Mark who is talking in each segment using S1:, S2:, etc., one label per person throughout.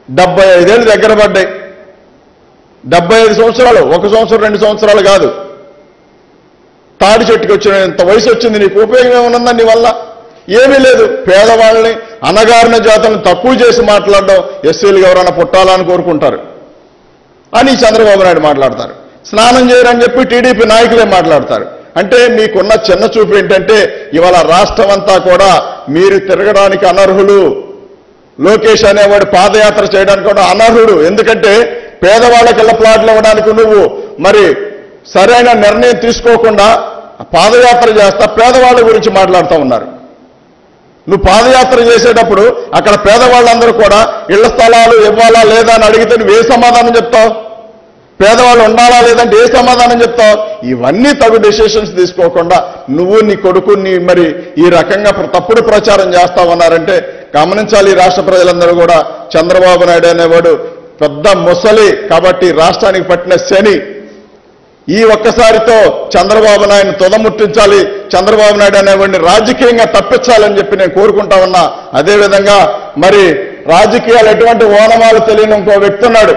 S1: డెబ్బై ఐదేళ్ళు దగ్గర పడ్డాయి డెబ్బై ఐదు సంవత్సరాలు ఒక సంవత్సరం రెండు సంవత్సరాలు కాదు తాడి చెట్టుకి వచ్చిన ఇంత వయసు వచ్చింది నీకు ఉపయోగం ఏమనుందా నీ వల్ల ఏమీ లేదు పేదవాళ్ళని అనగారిన జాతులను తక్కువ చేసి మాట్లాడడం ఎస్సీలు ఎవరైనా పుట్టాలని కోరుకుంటారు అని చంద్రబాబు నాయుడు మాట్లాడతారు స్నానం చేయరని చెప్పి టీడీపీ నాయకులే మాట్లాడతారు అంటే మీకున్న చిన్న చూపు ఏంటంటే ఇవాళ రాష్ట్రం అంతా కూడా మీరు తిరగడానికి అనర్హులు లోకేష్ అనేవాడు పాదయాత్ర చేయడానికి కూడా అనర్హుడు ఎందుకంటే పేదవాళ్ళకి ఇళ్ల ప్లాట్లు ఇవ్వడానికి నువ్వు మరి సరైన నిర్ణయం తీసుకోకుండా పాదయాత్ర చేస్తా పేదవాళ్ళ గురించి మాట్లాడుతూ ఉన్నారు నువ్వు పాదయాత్ర చేసేటప్పుడు అక్కడ పేదవాళ్ళందరూ కూడా ఇళ్ల స్థలాలు ఇవ్వాలా లేదా అని అడిగితే నువ్వు ఏ సమాధానం చెప్తావు పేదవాళ్ళు ఉండాలా లేదంటే ఏ సమాధానం చెప్తావు ఇవన్నీ తగు డెసిషన్స్ తీసుకోకుండా నువ్వు నీ కొడుకు నీ మరి ఈ రకంగా ప్ర- తప్పుడు ప్రచారం చేస్తావన్నారంటే గమనించాలి ఈ రాష్ట్ర ప్రజలందరూ కూడా చంద్రబాబు నాయుడు అనేవాడు పెద్ద ముసలి కాబట్టి రాష్ట్రానికి పట్టిన శని ఈ ఒక్కసారితో చంద్రబాబు నాయుడు తుదముట్టించాలి చంద్రబాబు నాయుడు అనేవాడిని రాజకీయంగా తప్పించాలని చెప్పి నేను కోరుకుంటా ఉన్నా అదేవిధంగా మరి రాజకీయాలు ఎటువంటి ఓనమాలు తెలియని ఇంకో వ్యక్తి ఉన్నాడు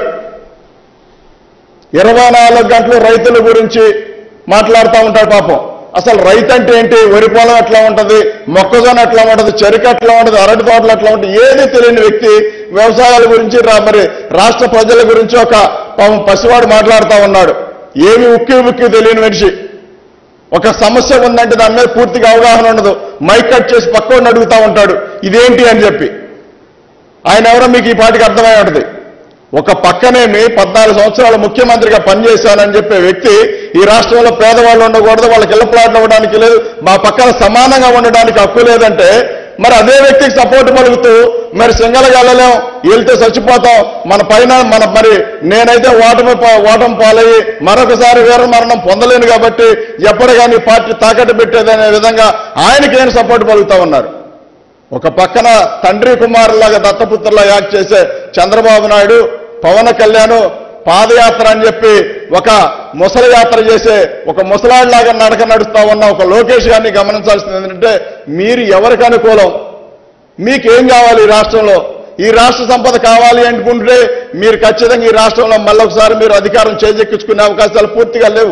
S1: ఇరవై నాలుగు గంటలు రైతుల గురించి మాట్లాడుతూ ఉంటాడు పాపం అసలు రైతు అంటే ఏంటి వరి పొలం ఎట్లా ఉంటది మొక్కజొన్న ఎట్లా ఉంటది చెరుకు ఎట్లా ఉంటది అరటి తోటలు ఎట్లా ఉంటుంది ఏది తెలియని వ్యక్తి వ్యవసాయాల గురించి రా- మరి రాష్ట్ర ప్రజల గురించి ఒక పాపం పసివాడు మాట్లాడుతూ ఉన్నాడు ఏమి ఉక్కి ఉక్కి తెలియని మనిషి ఒక సమస్య ఉందంటే దాని మీద పూర్తిగా అవగాహన ఉండదు మైక్ కట్ చేసి పక్కన అడుగుతా ఉంటాడు ఇదేంటి అని చెప్పి ఆయన ఎవరో మీకు ఈ పాటికి అర్థమై ఉంటుంది ఒక పక్కనేమి పద్నాలుగు సంవత్సరాలు ముఖ్యమంత్రిగా పనిచేశానని చెప్పే వ్యక్తి ఈ రాష్ట్రంలో పేదవాళ్ళు ఉండకూడదు వాళ్ళకి ఇళ్ల ప్లాట్లు ఇవ్వడానికి లేదు మా పక్కన సమానంగా ఉండడానికి హక్కు లేదంటే మరి అదే వ్యక్తికి సపోర్ట్ పలుకుతూ మరి సింగల్గా వెళ్ళలేం వెళ్తే చచ్చిపోతాం మన పైన మన మరి నేనైతే ఓటమి పా- ఓటమి పాలయ్యి మరొకసారి వీర మరణం పొందలేను కాబట్టి ఎప్పటికీ పార్టీ తాకట్టు పెట్టేదనే విధంగా ఆయనకి నేను సపోర్ట్ పలుకుతా ఉన్నారు ఒక పక్కన తండ్రి కుమారులాగా దత్తపుత్రులా యాక్ట్ చేసే చంద్రబాబు నాయుడు పవన్ కళ్యాణ్ పాదయాత్ర అని చెప్పి ఒక ముసలి యాత్ర చేసే ఒక ముసలాడిలాగా నడక నడుస్తా ఉన్న ఒక లోకేష్ గారిని గమనించాల్సింది ఏంటంటే మీరు ఎవరికి అనుకూలం మీకేం కావాలి ఈ రాష్ట్రంలో ఈ రాష్ట్ర సంపద కావాలి అనుకుంటే మీరు ఖచ్చితంగా ఈ రాష్ట్రంలో మళ్ళొకసారి మీరు అధికారం చేజెక్కించుకునే అవకాశాలు పూర్తిగా లేవు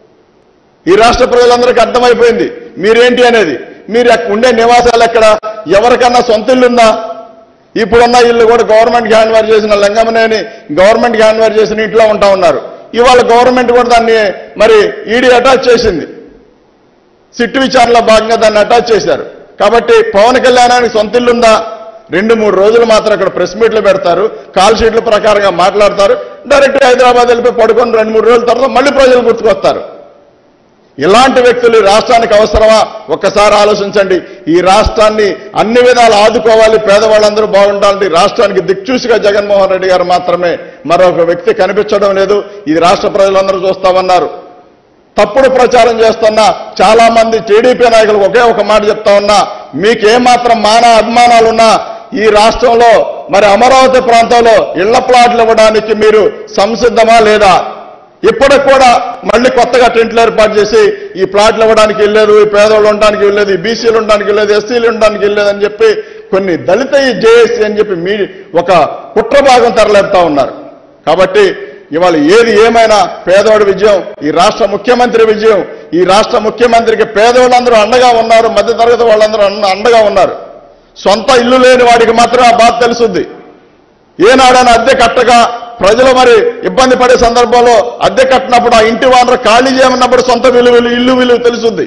S1: ఈ రాష్ట్ర ప్రజలందరికీ అర్థమైపోయింది మీరేంటి అనేది మీరు ఎక్క- ఉండే నివాసాలు ఎక్కడ ఎవరికన్నా సొంత ఇల్లు ఉందా ఇప్పుడున్న ఇల్లు కూడా గవర్నమెంట్ హ్యాండ్ ఓవర్ చేసిన లింగమనేని గవర్నమెంట్ హ్యాండ్ ఓవర్ చేసిన ఇంట్లో ఉంటా ఉన్నారు ఇవాళ గవర్నమెంట్ కూడా దాన్ని మరి ఈడీ అటాచ్ చేసింది సిట్టు విచారణలో భాగంగా దాన్ని అటాచ్ చేశారు కాబట్టి పవన్ కళ్యాణానికి సొంత ఇల్లు ఉందా రెండు మూడు రోజులు మాత్రం ఇక్కడ ప్రెస్ మీట్లు పెడతారు కాల్ షీట్ల ప్రకారంగా మాట్లాడతారు డైరెక్ట్ హైదరాబాద్ వెళ్ళిపోయి పడుకొని రెండు మూడు రోజుల తర్వాత మళ్ళీ ప్రజలు గుర్తుకొస్తారు ఇలాంటి వ్యక్తులు ఈ రాష్ట్రానికి అవసరమా ఒక్కసారి ఆలోచించండి ఈ రాష్ట్రాన్ని అన్ని విధాలు ఆదుకోవాలి పేదవాళ్ళందరూ బాగుండాలంటే ఈ రాష్ట్రానికి దిక్చూసిగా జగన్మోహన్ రెడ్డి గారు మాత్రమే మరొక వ్యక్తి కనిపించడం లేదు ఇది రాష్ట్ర ప్రజలందరూ చూస్తామన్నారు తప్పుడు ప్రచారం చేస్తున్న చాలా మంది టీడీపీ నాయకులకు ఒకే ఒక మాట చెప్తా ఉన్నా మీకేమాత్రం మాన అభిమానాలున్నా ఈ రాష్ట్రంలో మరి అమరావతి ప్రాంతంలో ఇళ్ల ప్లాట్లు ఇవ్వడానికి మీరు సంసిద్ధమా లేదా ఇప్పటికి కూడా మళ్ళీ కొత్తగా టెంట్లు ఏర్పాటు చేసి ఈ ప్లాట్లు ఇవ్వడానికి వెళ్ళలేదు ఈ పేదవాళ్ళు ఉండడానికి వెళ్ళలేదు ఈ బీసీలు ఉండడానికి వెళ్ళలేదు ఎస్సీలు ఉండడానికి వెళ్ళలేదు అని చెప్పి కొన్ని దళిత ఈ జేఏసీ అని చెప్పి మీ ఒక కుట్ర భాగం తరలేపుతా ఉన్నారు కాబట్టి ఇవాళ ఏది ఏమైనా పేదవాడి విజయం ఈ రాష్ట్ర ముఖ్యమంత్రి విజయం ఈ రాష్ట్ర ముఖ్యమంత్రికి పేదవాళ్ళందరూ అండగా ఉన్నారు మధ్యతరగతి వాళ్ళందరూ అండ- అండగా ఉన్నారు సొంత ఇల్లు లేని వాడికి మాత్రం ఆ బాధ తెలుసుద్ది ఏనాడైనా అద్దె కట్టగా ప్రజలు మరి ఇబ్బంది పడే సందర్భంలో అద్దె కట్టినప్పుడు ఆ ఇంటి వానరు ఖాళీ చేయమన్నప్పుడు సొంత విలువ ఇల్లు విలువ తెలుసుద్ది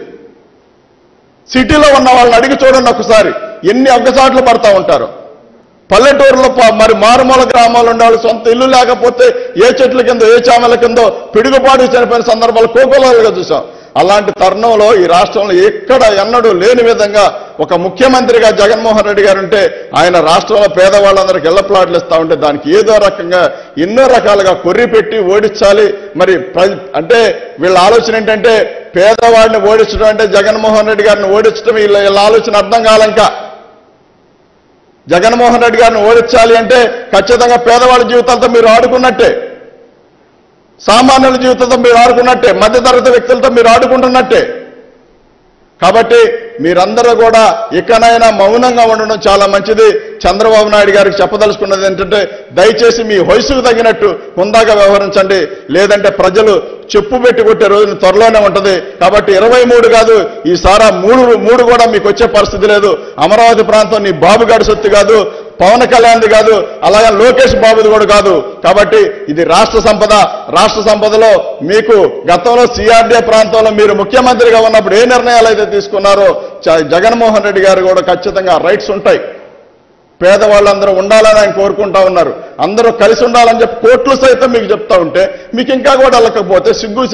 S1: సిటీలో ఉన్న వాళ్ళని అడిగి చూడండి ఒకసారి ఎన్ని అగ్గసాట్లు పడతా ఉంటారు పల్లెటూరులో ప- మరి మారుమూల గ్రామాలు ఉండే వాళ్ళు సొంత ఇల్లు లేకపోతే ఏ చెట్ల కింద ఏ చామల కిందో పిడుగుపాటు చనిపోయిన సందర్భాలు కోకోలాలుగా చూసాం అలాంటి తరుణంలో ఈ రాష్ట్రంలో ఎక్కడ ఎన్నడూ లేని విధంగా ఒక ముఖ్యమంత్రిగా జగన్మోహన్ రెడ్డి గారు ఉంటే ఆయన రాష్ట్రంలో పేదవాళ్ళందరికీ ఇళ్ల ప్లాట్లు ఇస్తా ఉంటే దానికి ఏదో రకంగా ఎన్నో రకాలుగా కొర్రి పెట్టి ఓడించాలి మరి ప్ర- అంటే వీళ్ళ ఆలోచన ఏంటంటే పేదవాడిని ఓడించడం అంటే జగన్మోహన్ రెడ్డి గారిని ఓడించడం వీళ్ళ వీళ్ళ ఆలోచన అర్థం కాలంకా జగన్మోహన్ రెడ్డి గారిని ఓడించాలి అంటే ఖచ్చితంగా పేదవాళ్ళ జీవితాలతో మీరు ఆడుకున్నట్టే సామాన్యుల జీవితంతో మీరు ఆడుకున్నట్టే మధ్యతరగతి వ్యక్తులతో మీరు ఆడుకుంటున్నట్టే కాబట్టి మీరందరూ కూడా ఇకనైనా మౌనంగా ఉండడం చాలా మంచిది చంద్రబాబు నాయుడు గారికి చెప్పదలుచుకున్నది ఏంటంటే దయచేసి మీ వయసుకు తగినట్టు హుందాగా వ్యవహరించండి లేదంటే ప్రజలు చెప్పు పెట్టి కొట్టే రోజున త్వరలోనే ఉంటది కాబట్టి ఇరవై మూడు కాదు ఈసారి ఆ మూడు మూడు కూడా మీకు వచ్చే పరిస్థితి లేదు అమరావతి ప్రాంతం నీ బాబుగాడి సొత్తు కాదు పవన్ కళ్యాణ్ది కాదు అలాగే లోకేష్ బాబుది కూడా కాదు కాబట్టి ఇది రాష్ట్ర సంపద రాష్ట్ర సంపదలో మీకు గతంలో సిఆర్డీఏ ప్రాంతంలో మీరు ముఖ్యమంత్రిగా ఉన్నప్పుడు ఏ నిర్ణయాలు అయితే తీసుకున్నారో చ- జగన్మోహన్ రెడ్డి గారు కూడా ఖచ్చితంగా రైట్స్ ఉంటాయి పేదవాళ్ళందరూ ఉండాలని ఆయన కోరుకుంటా ఉన్నారు అందరూ కలిసి ఉండాలని చెప్పి కోట్లు సైతం మీకు చెప్తా ఉంటే మీకు ఇంకా కూడా వెళ్ళకపోతే సిగ్గు